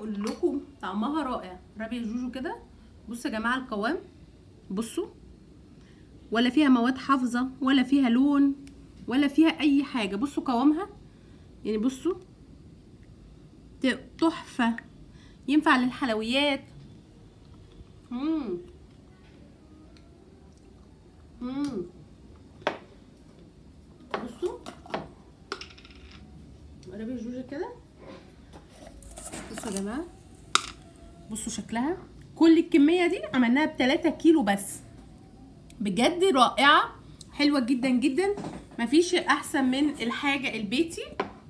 اقول لكم طعمها رائع رابيا جوجو كده بصوا يا جماعه القوام بصوا ولا فيها مواد حافظه ولا فيها لون ولا فيها اي حاجه بصوا قوامها يعني بصوا ت- تحفه ينفع للحلويات مم. مم. بصوا رابيا جوجو كده بصوا يا جماعه بصوا شكلها كل الكميه دي عملناها ب 3 كيلو بس بجد رائعه حلوه جدا جدا مفيش احسن من الحاجه البيتي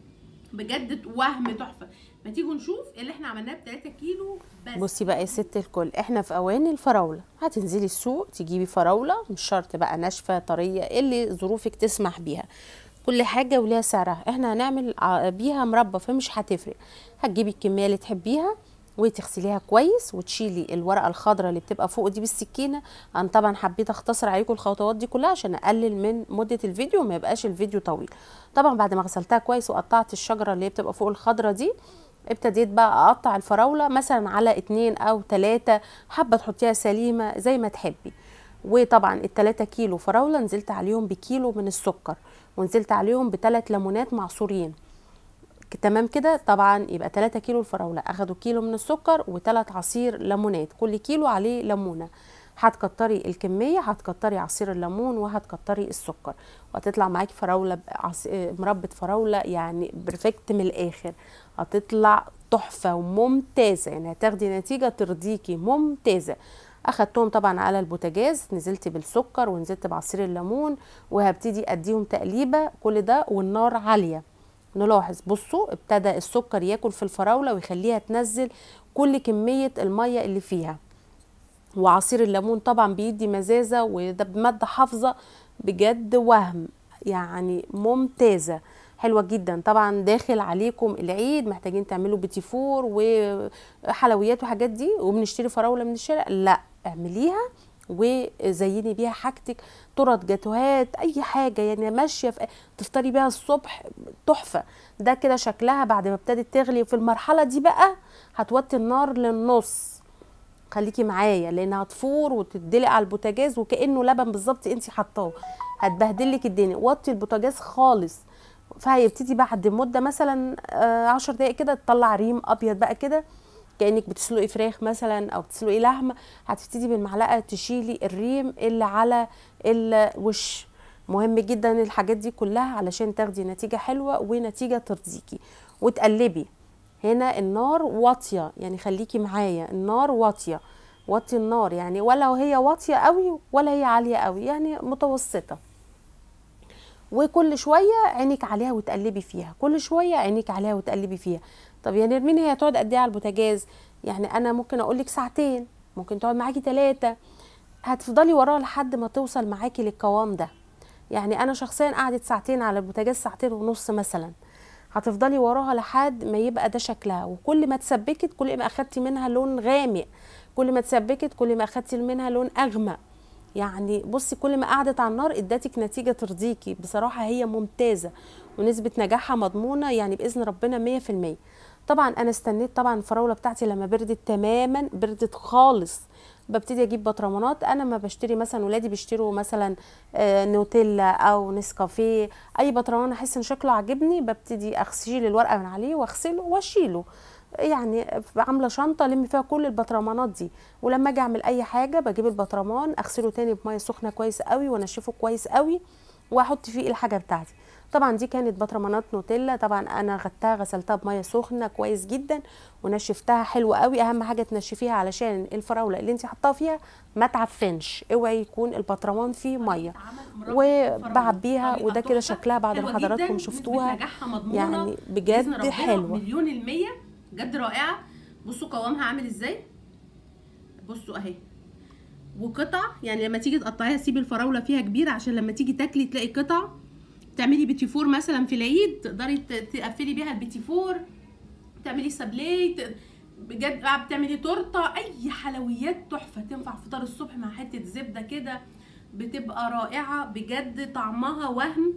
بجد وهم تحفه ما تيجوا نشوف اللي احنا عملناه ب 3 كيلو بس بصي بقى يا ست الكل احنا في اوان الفراوله هتنزلي السوق تجيبي فراوله مش شرط بقى ناشفه طريه اللي ظروفك تسمح بيها كل حاجه وليها سعرها احنا هنعمل ع- بيها مربى فمش هتفرق هتجيبي الكميه اللي تحبيها وتغسليها كويس وتشيلي الورقه الخضراء اللي بتبقى فوق دي بالسكينه انا طبعا حبيت اختصر عليكم الخطوات دي كلها عشان اقلل من مده الفيديو وما يبقاش الفيديو طويل طبعا بعد ما غسلتها كويس وقطعت الشجره اللي هي بتبقى فوق الخضراء دي ابتديت بقى اقطع الفراوله مثلا على اتنين او تلاتة حابه تحطيها سليمه زي ما تحبي وطبعا التلاتة كيلو فراوله نزلت عليهم بكيلو من السكر ونزلت عليهم بثلاث ليمونات معصورين ك- تمام كده طبعا يبقى 3 كيلو الفراوله اخدوا كيلو من السكر وثلاث عصير ليمونات كل كيلو عليه ليمونه هتكتري الكميه هتكتري عصير الليمون وهتكتري السكر وهتطلع معاكي فراوله بعص- آه، مربى فراوله يعني برفكت من الاخر هتطلع تحفه وممتازه يعني هتاخدي نتيجه ترضيكي ممتازه اخدتهم طبعا على البوتاجاز نزلت بالسكر ونزلت بعصير الليمون وهبتدي اديهم تقليبه كل ده والنار عاليه نلاحظ بصوا ابتدى السكر ياكل في الفراوله ويخليها تنزل كل كميه الميه اللي فيها وعصير الليمون طبعا بيدي مزازه وده بماده حافظه بجد وهم يعني ممتازه حلوه جدا طبعا داخل عليكم العيد محتاجين تعملوا بيتي فور وحلويات وحاجات دي وبنشتري فراوله من الشارع لا اعمليها وزيني بيها حاجتك تورت جاتوهات اي حاجه يعني ماشيه في تفطري بيها الصبح تحفه ده كده شكلها بعد ما ابتدت تغلي في المرحله دي بقى هتوطي النار للنص خليكي معايا لانها هتفور وتدلق على البوتاجاز وكانه لبن بالظبط انت حطاه هتبهدلك الدنيا وطي البوتاجاز خالص فهيبتدي بعد مده مثلا آه، عشر دقايق كده تطلع ريم ابيض بقى كده كانك بتسلقي فراخ مثلا او بتسلقي لحمه هتبتدي بالمعلقه تشيلي الريم اللي على الوش مهم جدا الحاجات دي كلها علشان تاخدي نتيجه حلوه ونتيجه ترضيكي وتقلبي هنا النار واطيه يعني خليكي معايا النار واطيه وطي النار يعني ولا هي واطيه قوي ولا هي عاليه قوي يعني متوسطه وكل شويه عينك عليها وتقلبي فيها كل شويه عينك عليها وتقلبي فيها طب يا نرمين هي هتقعد قد ايه على البوتاجاز يعني انا ممكن اقول لك ساعتين ممكن تقعد معاكي ثلاثه هتفضلي وراها لحد ما توصل معاكي للقوام ده يعني انا شخصيا قعدت ساعتين على البوتاجاز ساعتين ونص مثلا هتفضلي وراها لحد ما يبقى ده شكلها وكل ما تسبكت كل ما اخدتي منها لون غامق كل ما تسبكت كل ما اخدتي منها لون اغمق يعني بصي كل ما قعدت على النار ادتك نتيجه ترضيكي بصراحه هي ممتازه ونسبه نجاحها مضمونه يعني باذن ربنا 100% طبعا انا استنيت طبعا الفراوله بتاعتي لما بردت تماما بردت خالص ببتدي اجيب بطرمانات انا ما بشتري مثلا ولادي بيشتروا مثلا آه، نوتيلا او نسكافيه اي بطرمان احس ان شكله عاجبني ببتدي اغسل الورقه من عليه واغسله واشيله يعني عامله شنطه الم فيها كل البطرمانات دي ولما اجي اعمل اي حاجه بجيب البطرمان اغسله تاني بميه سخنه كويس قوي وانشفه كويس قوي واحط فيه الحاجه بتاعتي طبعا دي كانت بطرمانات نوتيلا طبعا انا غدتها غسلتها بميه سخنه كويس جدا ونشفتها حلو قوي اهم حاجه تنشفيها علشان الفراوله اللي انت حطاها فيها ما تعفنش اوعي يكون البطرمان فيه ميه وبعبيها وده كده شكلها بعد ما حضراتكم شفتوها يعني بجد حلوه مليون المية بجد رائعة بصوا قوامها عامل ازاي بصوا اهي وقطع يعني لما تيجي تقطعيها سيبي الفراولة فيها كبيرة عشان لما تيجي تاكلي تلاقي قطع تعملي بيتي فور مثلا في العيد تقدري ت- تقفلي بيها البيتي فور تعملي سابليه ت- بجد بقى بتعملي تورته اي حلويات تحفه تنفع فطار الصبح مع حته زبده كده بتبقى رائعه بجد طعمها وهم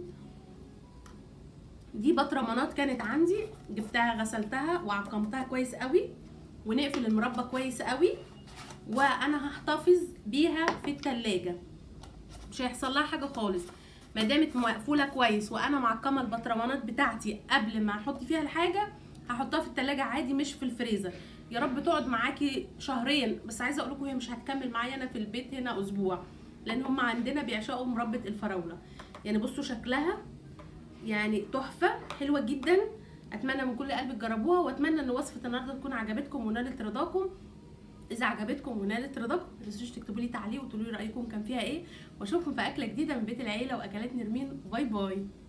دي بطرمانات كانت عندي جبتها غسلتها وعقمتها كويس قوي ونقفل المربى كويس قوي وانا هحتفظ بيها في التلاجة مش هيحصل لها حاجه خالص ما دامت مقفوله كويس وانا معقمه البطرمانات بتاعتي قبل ما احط فيها الحاجه هحطها في التلاجة عادي مش في الفريزر يا رب تقعد معاكي شهرين بس عايزه اقول لكم هي مش هتكمل معايا انا في البيت هنا اسبوع لان هم عندنا بيعشقوا مربى الفراوله يعني بصوا شكلها يعني تحفه حلوه جدا اتمنى من كل قلبي تجربوها واتمنى ان وصفه النهارده تكون عجبتكم ونالت رضاكم اذا عجبتكم ونالت رضاكم ما تنسوش تكتبوا لي تعليق وتقولوا لي رايكم كان فيها ايه واشوفكم في اكله جديده من بيت العيله واكلات نرمين باي باي